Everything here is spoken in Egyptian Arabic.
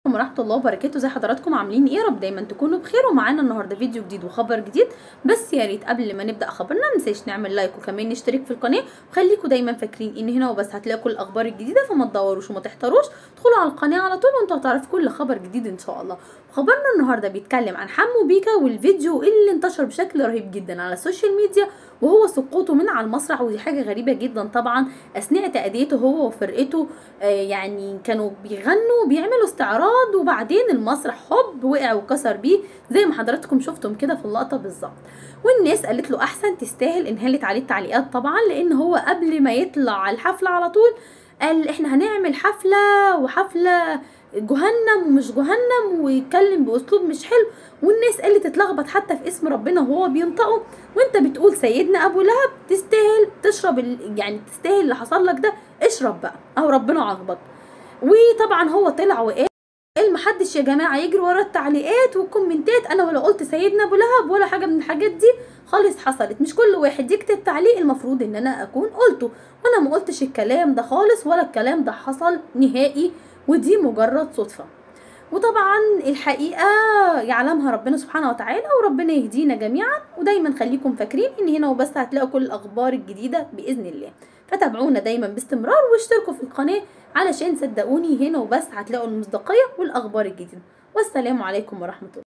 ورحمة الله وبركاته زي حضراتكم عاملين ايه يا رب دايما تكونوا بخير ومعانا النهارده فيديو جديد وخبر جديد بس يا ريت قبل ما نبدا خبرنا منساش نعمل لايك وكمان نشترك في القناه وخليكم دايما فاكرين ان هنا وبس هتلاقوا كل الاخبار الجديده فما تدوروش وما تحتاروش ادخلوا على القناه على طول وانتوا هتعرفوا كل خبر جديد ان شاء الله خبرنا النهارده بيتكلم عن حمو بيكا والفيديو اللي انتشر بشكل رهيب جدا على السوشيال ميديا وهو سقوطه من على المسرح ودي حاجه غريبه جدا طبعا اثناء تاديته هو وفرقته آه يعني كانوا بيغنوا بيعملوا استعراض وبعدين المسرح حب وقع وكسر بيه زي ما حضراتكم شفتم كده في اللقطه بالظبط والناس قالت له احسن تستاهل انهالت عليه التعليقات طبعا لان هو قبل ما يطلع على الحفله على طول قال احنا هنعمل حفله وحفله جهنم ومش جهنم ويتكلم باسلوب مش حلو والناس قالت تتلخبط حتى في اسم ربنا وهو بينطقه وانت بتقول سيدنا ابو لهب تستاهل تشرب ال... يعني تستاهل اللي حصل لك ده اشرب بقى او ربنا عاقبك وطبعا هو طلع وقال محدش يا جماعه يجري ورا التعليقات والكومنتات انا ولا قلت سيدنا ابو لهب ولا حاجه من الحاجات دي خالص حصلت مش كل واحد يكتب تعليق المفروض ان انا اكون قلته وانا ما قلتش الكلام ده خالص ولا الكلام ده حصل نهائي ودي مجرد صدفه وطبعا الحقيقه يعلمها ربنا سبحانه وتعالى وربنا يهدينا جميعا ودايما خليكم فاكرين ان هنا وبس هتلاقوا كل الاخبار الجديده باذن الله فتابعونا دايما باستمرار واشتركوا في القناه علشان صدقوني هنا وبس هتلاقوا المصداقيه والاخبار الجديده والسلام عليكم ورحمه الله